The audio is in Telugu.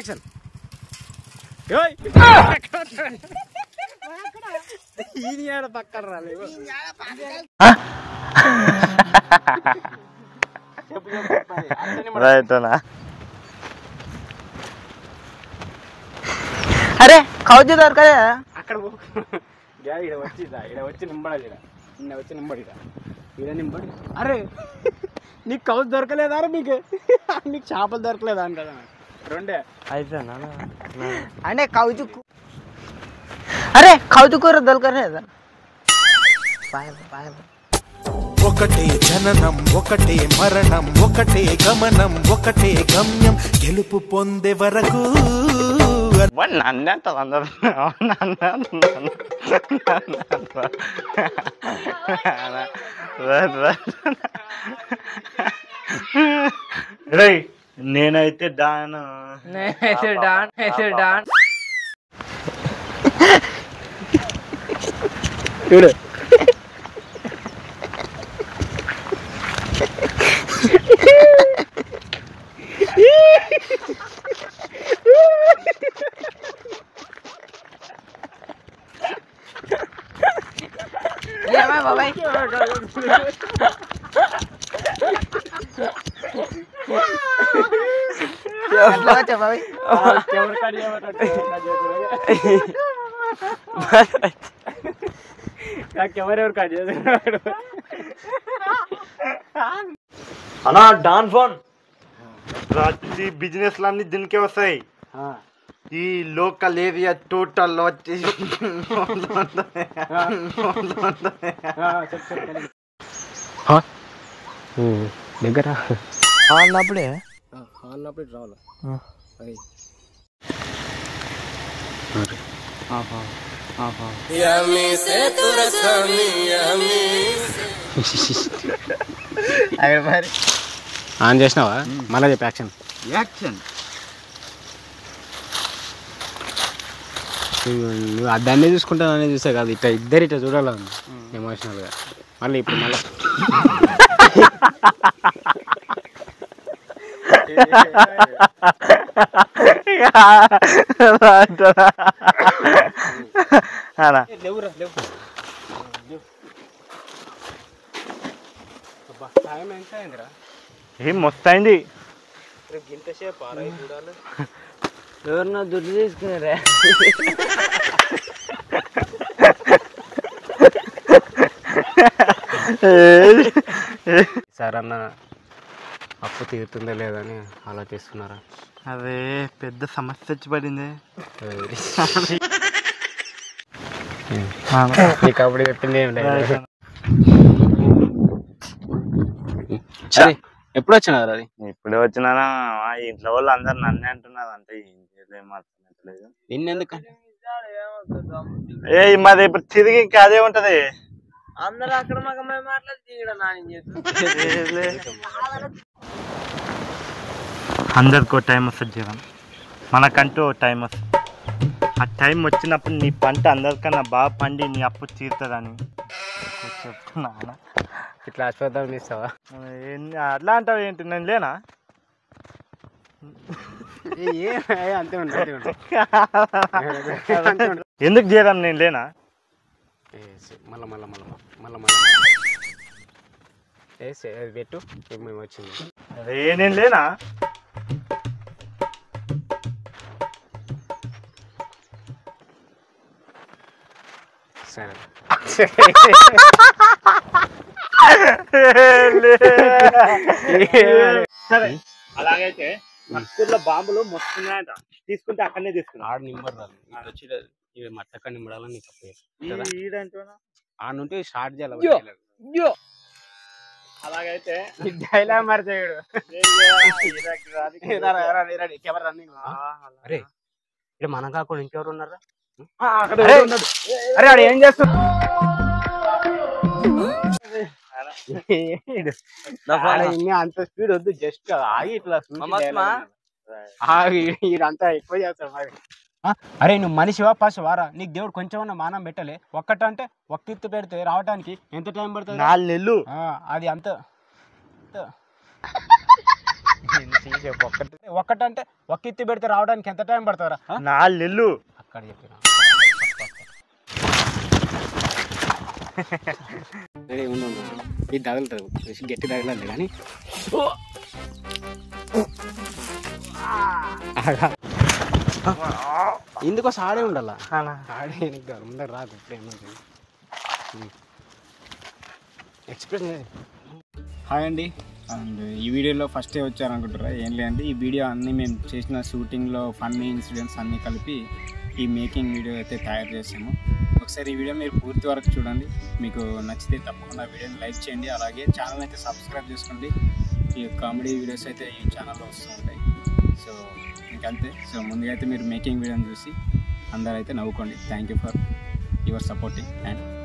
యాక్షన్ ఏయ్ ఈయన ఏడ పక్కన రాలేవు రైటనా అరే కౌజు దొరకలే అక్కడ పో యా ఈడ వచ్చి రా, ఈడ వచ్చి నింబడాలి ఈడ నిన్న వచ్చి నింబడి ఈడ. ఈడ నింబడి అరే నీకు కౌస్ దొరకలేదా రా మీకు నీకు చేపలు దొరకలేదా అని కదా రెండే అయిపోయినా అంటే కౌజు కు- అరే కౌజు కూర దొరకలేదా ఒకటే జననం ఒకటే మరణం ఒకటే గమనం ఒకటే గమ్యం గెలుపు పొందే వరకు నన్ను అంటారు అందరు నన్ను అంటున్నారు. నన్ను అంటారు. Right, right. రేయ్ నేనైతే డాన్ నేనైతే డాన్ అయితే డాన్ చూడు ఏమై బాబాయ్ ఎట్లా వచ్చా బాబాయ్ ఎవరు కట్ చేయమంటే కెమెరా ఎవరు కట్ చేస్తున్నారు అన్నా డాన్ ఫోన్ ప్రతి బిజినెస్ అన్ని దీనికే వస్తాయి ఈ లోకల్ ఏరియా టోటల్ వచ్చి దగ్గర అన్నప్పుడే అన్నప్పుడు రావాలి అది అక్కడ మరి ఆన్ చేసినావా మళ్ళీ చెప్పి యాక్షన్ యాక్షన్ నువ్వు దాన్నే చూసుకుంటాను అనేది చూసా కాదు ఇట్లా ఇద్దరు ఇట్లా చూడాలి ఎమోషనల్గా మళ్ళీ ఇప్పుడు మళ్ళీ అలా లేవురా లేవు టైం ఎంత అయిందిరా ఏం మస్తయింది ఇంతసేపు ఆరా చూడాలి ఎవరినో దుడ్డు తీసుకున్నారా సార్ అన్న అప్పు తీరుతుందా లేదని ఆలోచిస్తున్నారా అదే పెద్ద సమస్య వచ్చి పడింది నీకు అప్పుడు చెప్పింది ఏం లేదు సరే ఎప్పుడు వచ్చినారు అది ఇప్పుడే వచ్చినానా ఆ ఇంట్లో వాళ్ళు అందరు నన్నే అంటున్నారు అంటే ఏం చేయలేం అర్థమవుతలేదు నిన్నెందుకు ఏ మాది ఇప్పుడు తిరిగి ఇంకా అదే ఉంటది అందరూ అక్కడ మగ మాట్లాడి తీయడం నాని చేస్తు అందరికి ఒక టైం వస్తుంది జీవన్ మనకంటూ ఒక టైం వస్తుంది ఆ టైం వచ్చినప్పుడు నీ పంట అందరికన్నా బాగా పండి నీ అప్పు తీరుతుందని చెప్తున్నా ఇట్లా ఆస్పత్రి ఇస్తావా ఏంది అట్లా అంటావు ఏంటి నేను లేనా ఏ అంతే ఉండు అంతే ఉండు అంతే ఉండు ఎందుకు చేయడం నేను లేనా మళ్ళా మళ్ళా మళ్ళా మళ్ళా మళ్ళా ఏ సే- అది పెట్టు మేము వచ్చింది అరే నేను లేనా సరే సరే అలాగైతే మస్తూర్లో బాంబులు మస్తున్నాయంట తీసుకుంటే అక్కడనే తీసుకున్నా ఆడు నింబర్ రాదు ఇటు వచ్చి ఇవి మట్టక్క నింబడాలని నీకు అప్పుడు కదా ఈడంటున్నా ఆ నుండి స్టార్ట్ యో. చేయాలి యో అలాగైతే డైలాగ్ మరిచాడు ఏం చేయాలి? ఇరాక్ రాదు. కెమెరా రన్నింగ్ ఆ, అలా. అరే ఇక్కడ మన కాకుండా ఇంకెవరు ఉన్నారా అరే, అరే ఆడు ఏం చేస్తున్నా అంత స్పీడ్ వద్దు జస్ట్ ఆగి ఇట్లా చూసి మమ్మత్మా? dialogue అన్నాడు. ఆగి ఇదంతా ఎక్కువ చేస్తాడు మరి ఆ, అరే నువ్వు మనిషివా పశువారా నీకు దేవుడు కొంచెమన్నా మానం పెట్టలే ఒక్కటంటే ఒక్కిత్తు పెడితే రావడానికి ఎంత టైం పడుతుంది నాలుగు నెలలు ఆ, అది అంత అంత. చెప్పు ఒక్కటి ఒక్కటంటే ఒక్క ఎత్తి పెడితే రావడానికి ఎంత టైం పడుతుందా నాలుగు నెలలు అక్కడ చెప్పిన రెడీ ఉండు ఉండు, ఉండు. ఇది తగులుతుంది గట్టి తగలండి కానీ ఇందుకో సాడే ఉండాలా సాడే నీకు కాదు, ముందర రాదు ఇప్పుడు ఏమంటుంది ఎక్స్ప్రెస్ హాయ్ అండి అండ్ ఈ వీడియోలో ఫస్టే వచ్చారనుకుంటారా ఏం లేదండి ఈ వీడియో అన్నీ మేము చేసిన షూటింగ్లో ఫన్నీ ఇన్సిడెంట్స్ అన్నీ కలిపి ఈ మేకింగ్ వీడియో అయితే తయారు చేసాము ఒకసారి ఈ వీడియో మీరు పూర్తి వరకు చూడండి మీకు నచ్చితే తప్పకుండా వీడియోని లైక్ చేయండి అలాగే ఛానల్ అయితే సబ్స్క్రైబ్ చేసుకోండి ఈ కామెడీ వీడియోస్ అయితే ఈ ఛానల్లో వస్తూ ఉంటాయి సో ఇంకంతే సో ముందుగా అయితే మీరు మేకింగ్ వీడియోని చూసి అందరూ అయితే నవ్వుకోండి thank you for your supporting and